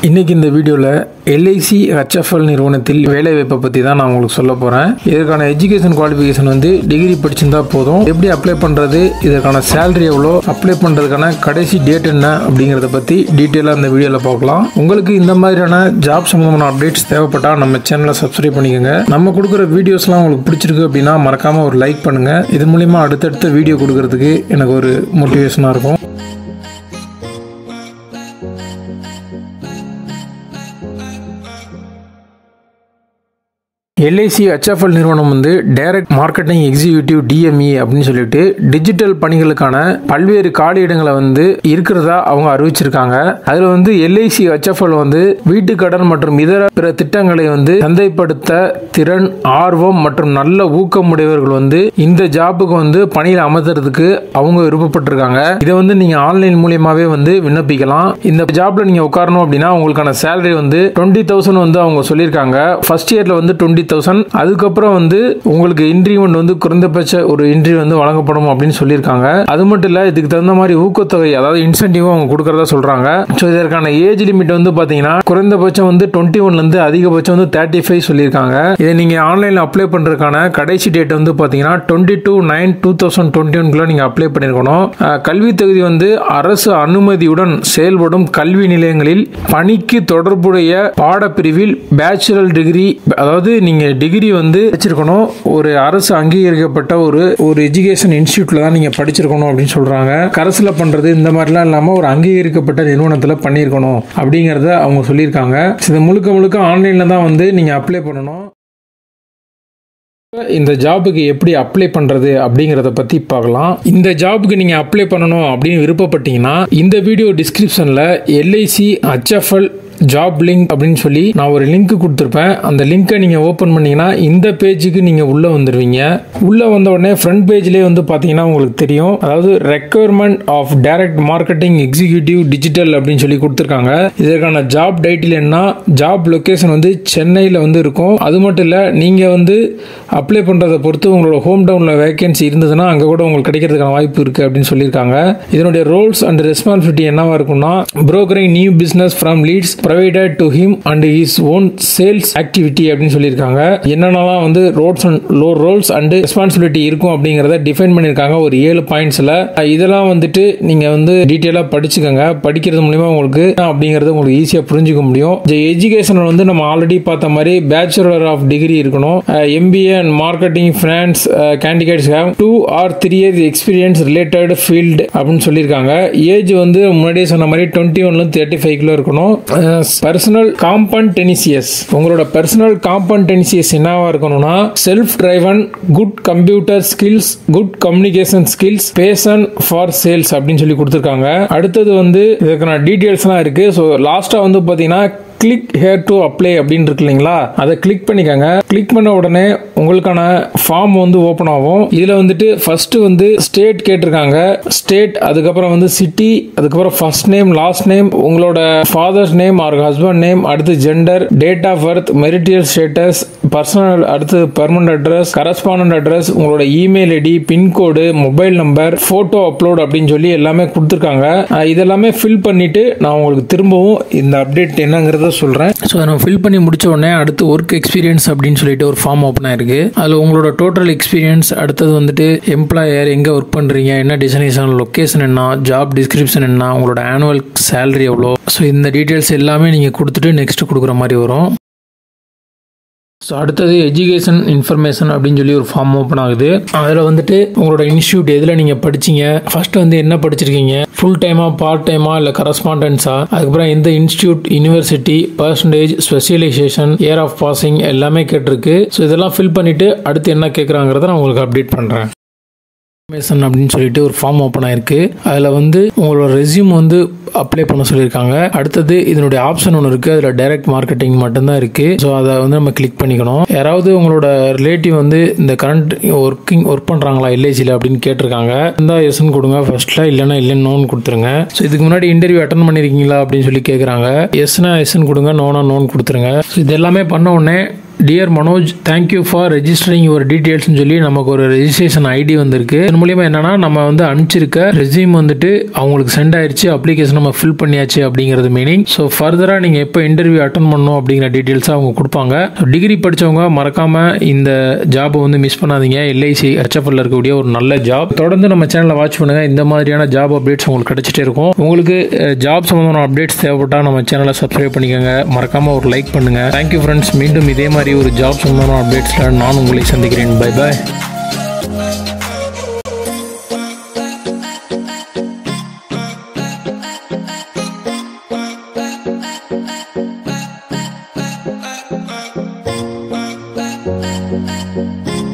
இன்னைக்கு இந்த வீடியோவில் எல்ஐசி ஹெச்எஃப்எல் நிறுவனத்தில் வேலைவாய்ப்பை பற்றி தான் நான் உங்களுக்கு சொல்ல போகிறேன் இதற்கான எஜுகேஷன் குவாலிஃபிகேஷன் வந்து டிகிரி படிச்சிருந்தா போதும் எப்படி அப்ளை பண்ணுறது இதற்கான சேலரி எவ்வளோ அப்ளை பண்ணுறதுக்கான கடைசி டேட் என்ன அப்படிங்கிறத பற்றி டீட்டெயிலாக இந்த வீடியோவில் பார்க்கலாம் உங்களுக்கு இந்த மாதிரியான ஜாப் சம்மந்தமான அப்டேட்ஸ் தேவைப்பட்டால் நம்ம சேனலை சப்ஸ்கிரைப் பண்ணிக்கோங்க நம்ம கொடுக்குற வீடியோஸ்லாம் உங்களுக்கு பிடிச்சிருக்கு அப்படின்னா மறக்காமல் ஒரு லைக் பண்ணுங்கள் இது மூலிமா அடுத்தடுத்த வீடியோ கொடுக்கறதுக்கு எனக்கு ஒரு மோட்டிவேஷனாக இருக்கும் எல்ஐசி ஹெச்எஃப்எல் நிறுவனம் வந்து டைரக்ட் மார்க்கெட்டிங் எக்ஸிக்யூட்டிவ் டிஎம்இ அப்படின்னு சொல்லிட்டு டிஜிட்டல் பணிகளுக்கான பல்வேறு காலியிடங்களை வந்து இருக்கிறதா அவங்க அறிவிச்சிருக்காங்க அதில் வந்து எல்ஐசி ஹெச்எஃப்எல் வந்து வீட்டு கடன் மற்றும் இதர பிற திட்டங்களை வந்து சந்தைப்படுத்த திறன் ஆர்வம் மற்றும் நல்ல ஊக்கமுடையவர்கள் வந்து இந்த ஜாபுக்கு வந்து பணியில் அமர்த்துறதுக்கு அவங்க விருப்பப்பட்டிருக்காங்க இதை வந்து நீங்க ஆன்லைன் மூலியமாவே வந்து விண்ணப்பிக்கலாம் இந்த ஜாப்ல நீங்க உட்காரணும் அப்படின்னா உங்களுக்கான சேலரி வந்து டுவெண்ட்டி தௌசண்ட் வந்து அவங்க சொல்லியிருக்காங்க ஃபர்ஸ்ட் இயர்ல வந்து டுவெண்ட்டி தௌசண்ட் அதுக்கப்புறம் வந்து உங்களுக்கு இன்க்ரிமெண்ட் வந்து குறைந்தபட்ச ஒரு இன்ட்ரி வந்து வழங்கப்படும் அப்படின்னு சொல்லியிருக்காங்க அது மட்டும் இல்ல இதுக்கு தகுந்த மாதிரி ஊக்கத்தொகை அதாவது இன்சென்டிவ் அவங்க கொடுக்கறதா சொல்றாங்க ஸோ இதற்கான ஏஜ் லிமிட் வந்து பாத்தீங்கன்னா குறைந்தபட்சம் வந்து டுவெண்ட்டி ஒன்ல இருந்து அதிகபட்சம் வந்து தேர்ட்டி ஃபைவ் சொல்லியிருக்காங்க இதை நீங்க ஆன்லைன்ல அப்ளை பண்றதுக்கான கடைசி டேட் வந்து பாத்தீங்கன்னா twenty two nine two thousand twenty ஒன்குள்ள நீங்க அப்ளை பண்ணிருக்கணும் அஹ், கல்வி தகுதி வந்து அரசு அனுமதியுடன் செயல்படும் கல்வி நிலையங்களில் பணிக்கு தொடர்புடைய பாடப்பிரிவில் பேச்சுலர் டிகிரி அதாவது நீங்க டிகிரி வந்து வச்சிருக்கணும் ஒரு அரசு அங்கீகரிக்கப்பட்ட ஒரு ஒரு எஜுகேஷன் இன்ஸ்டியூட்ல தான் நீங்க படிச்சிருக்கணும் அப்படின்னு சொல்றாங்க கரசுல பண்றது இந்த மாதிரிலாம் இல்லாம ஒரு அங்கீகரிக்கப்பட்ட நிறுவனத்துல பண்ணியிருக்கணும் அப்படிங்கறத அவங்க சொல்லியிருக்காங்க இது முழுக்க முழுக்க ஆன்லைன்ல தான் வந்து நீங்க அப்ளை பண்ணணும் இந்த ஜாபுக்கு எப்படி அப்ளை பண்றது அப்படிங்கறத பத்தி பார்க்கலாம் இந்த ஜாபுக்கு நீங்க அப்ளை பண்ணணும் அப்படின்னு விருப்பப்பட்டீங்கன்னா இந்த வீடியோ டிஸ்கிரிப்ஷன்ல எல்ஐசி ஹெச்எஃப்எல் ஜாப் லிங்க் அப்படின்னு சொல்லி நான் ஒரு லிங்க் கொடுத்துருப்பேன் அந்த லிங்கை நீங்க ஓபன் பண்ணீங்கன்னா இந்த பேஜுக்கு நீங்க உள்ள வந்துருவீங்க உள்ள வந்த உடனே ஃப்ரண்ட் பேஜ்லேயே வந்து பாத்தீங்கன்னா உங்களுக்கு தெரியும் அதாவது requirement of direct marketing executive digital அப்படின்னு சொல்லி கொடுத்துருக்காங்க இதற்கான ஜாப் டைட்டில் என்ன ஜாப் லொகேஷன் வந்து சென்னையில் வந்து இருக்கும் அது மட்டும் இல்லை நீங்கள் வந்து அப்ளை பண்ணுறதை பொறுத்து உங்களோட ஹோம் டவுனில் வேகன்சி இருந்ததுன்னா அங்கே கூட உங்களுக்கு கிடைக்கிறதுக்கான வாய்ப்பு இருக்குது அப்படின்னு சொல்லியிருக்காங்க இதனுடைய ரோல்ஸ் அண்ட் ரெஸ்பான்சிபிலிட்டி என்னவா இருக்கும்னா brokering new business from leads provided to him and his own sales activity அப்படின்னு சொல்லியிருக்காங்க என்னென்னலாம் வந்து roads and low roles and responsibility இருக்கும் அப்படிங்கிறத டிஃபைன் பண்ணியிருக்காங்க ஒரு ஏழு பாயிண்ட்ஸில் இதெல்லாம் வந்துட்டு நீங்கள் வந்து டீட்டெயிலாக படிச்சுக்கோங்க படிக்கிறது மூலிமா உங்களுக்கு என்ன அப்படிங்கிறது உங்களுக்கு ஈஸியாக புரிஞ்சுக்க முடியும் இந்த எஜுகேஷன் வந்து நம்ம ஆல்ரெடி பார்த்த மாதிரி பேச்சுலர் ஆஃப் டிகிரி இருக்கணும் MBA and marketing finance candidates have two or three years experience related field அப்படின்னு சொல்லியிருக்காங்க ஏஜ் வந்து முன்னாடியே சொன்ன மாதிரி டுவெண்ட்டி ஒன்ல தேர்ட்டி ஃபைவ் கிலோ இருக்கணும் பர்சனல் காம்பன்டெனிசியஸ் உங்களோட பர்சனல் காம்பன்டெனிசியஸ் என்னவா இருக்கணும்னா self driven good computer skills good communication skills passion for sales அப்படின்னு சொல்லி கொடுத்துருக்காங்க அடுத்தது வந்து இதுக்கான டீட்டெயில்ஸ்லாம் இருக்கு ஸோ லாஸ்டா வந்து பாத்தீங்கன்னா கிளிக் ஹேர் டு அப்ளை அப்படின்னு இருக்கு இல்லைங்களா அதை கிளிக் பண்ணிக்கோங்க கிளிக் பண்ண உடனே உங்களுக்கான ஃபார்ம் வந்து ஓப்பன் ஆகும் இதுல வந்துட்டு ஃபர்ஸ்ட் வந்து ஸ்டேட் கேட்டிருக்காங்க ஸ்டேட் அதுக்கப்புறம் வந்து சிட்டி அதுக்கப்புறம் ஃபர்ஸ்ட் நேம் லாஸ்ட் நேம் உங்களோட father's name or husband name அடுத்து gender date of birth marital status personal அடுத்து பெர்மனன்ட் அட்ரஸ் கரஸ்பாண்டன்ட் அட்ரஸ் உங்களோட email ID pincode mobile number photo upload அப்படின்னு சொல்லி எல்லாமே கொடுத்துருக்காங்க அஹ் இதெல்லாமே ஃபில் பண்ணிட்டு நான் உங்களுக்கு திரும்பவும் இந்த அப்டேட் என்னங்கிறத சொல்றேன் ஸோ நம்ம ஃபில் பண்ணி முடிச்ச உடனே அடுத்து ஒர்க் எக்ஸ்பீரியன்ஸ் அப்படின்னு சொல்லிட்டு ஒரு ஃபார்ம் ஓப்பன் ஆயிருக்கு அதில் உங்களோட டோட்டல் எக்ஸ்பீரியன்ஸ் அடுத்தது வந்துட்டு எம்ப்ளாயர் எங்கே ஒர்க் பண்ணுறீங்க என்ன டெஸ்டினேஷன் லொக்கேஷன் என்ன ஜாப் டிஸ்கிரிப்ஷன் என்ன உங்களோட ஆனுவல் சேலரி எவ்வளோ ஸோ இந்த டீட்டெயில்ஸ் எல்லாமே நீங்கள் கொடுத்துட்டு நெக்ஸ்ட் கொடுக்குற மாதிரி வரும் ஸோ அடுத்தது எஜுகேஷன் இன்ஃபர்மேஷன் அப்படின்னு சொல்லி ஒரு ஃபார்ம் ஓப்பன் ஆகுது அதில் வந்துட்டு உங்களோட இன்ஸ்டியூட் எதில் நீங்கள் படிச்சீங்க ஃபர்ஸ்ட் வந்து என்ன படிச்சிருக்கீங்க ஃபுல் டைமா பார்ட் டைமா இல்லை கரஸ்பாண்டன்ஸா அதுக்கப்புறம் எந்த institute university percentage specialisation year of passing எல்லாமே கேட்டிருக்கு ஸோ இதெல்லாம் ஃபில் பண்ணிட்டு அடுத்து என்ன கேட்குறாங்கிறத நான் உங்களுக்கு அப்டேட் பண்ணுறேன் இன்ஃபர்மேஷன் அப்படின்னு சொல்லிட்டு ஒரு ஃபார்ம் ஓப்பன் ஆயிருக்கு அதில் வந்து உங்களோட ரெஸ்யூம் வந்து அப்ளை பண்ண சொல்லியிருக்காங்க அடுத்தது இதனுடைய ஆப்ஷன் ஒன்று இருக்குது அதில் டைரக்ட் மார்க்கெட்டிங் மட்டும்தான் இருக்குது ஸோ அதை வந்து நம்ம கிளிக் பண்ணிக்கணும் யாராவது உங்களோட ரிலேட்டிவ் வந்து இந்த கரண்ட் ஒர்க்கிங் ஒர்க் பண்ணுறாங்களா எல்ஐசியில் அப்படின்னு கேட்டிருக்காங்க இருந்தால் எஸ்ன்னு கொடுங்க ஃபர்ஸ்ட்டில் இல்லைன்னா இல்லைன்னு நோன் கொடுத்துருங்க ஸோ இதுக்கு முன்னாடி இன்டர்வியூ அட்டன் பண்ணியிருக்கீங்களா அப்படின்னு சொல்லி கேட்குறாங்க எஸ்னா எஸ்ன்னு கொடுங்க நோனா நோன் கொடுத்துருங்க ஸோ இது எல்லாமே பண்ண உடனே dear Manoj thank you for registering your டீட்டெயில்ஸ்னு சொல்லி நமக்கு ஒரு ரெஜிஸ்ட்ரேஷன் ஐடி வந்திருக்கு இதன் மூலியமா என்னன்னா நம்ம வந்து அனுப்பிச்சிருக்க ரெஸ்யூம் வந்துட்டு அவங்களுக்கு சென்ட் ஆயிருச்சு அப்ளிகேஷன் நம்ம ஃபில் பண்ணியாச்சு அப்படிங்கிறது மீனிங் ஸோ ஃபர்தராக நீங்கள் எப்போ இன்டர்வியூ அட்டன் பண்ணணும் அப்படிங்கிற டீட்டெயில்ஸ் அவங்க கொடுப்பாங்க டிகிரி படிச்சவங்க மறக்காம இந்த ஜாபை வந்து மிஸ் பண்ணாதீங்க எல்ஐசி ஹெச்எஃப்எல் இருக்கக்கூடிய ஒரு நல்ல ஜாப் தொடர்ந்து நம்ம சேனலை வாட்ச் பண்ணுங்க இந்த மாதிரியான ஜாப் அப்டேட்ஸ் உங்களுக்கு கிடைச்சிட்டே இருக்கும் உங்களுக்கு ஜாப் சம்பந்தமான அப்டேட்ஸ் தேவைப்பட்டா நம்ம சேனலை சப்ஸ்கிரைப் பண்ணிக்கோங்க மறக்காம ஒரு லைக் பண்ணுங்க தேங்க்யூ ஃப்ரெண்ட்ஸ் மீண்டும் இதே மாதிரி ஒரு ஜாப் சம்பந்தமான அப்டேட்ஸில் நான் உங்களை சந்திக்கிறேன் பை பாய் Thank you.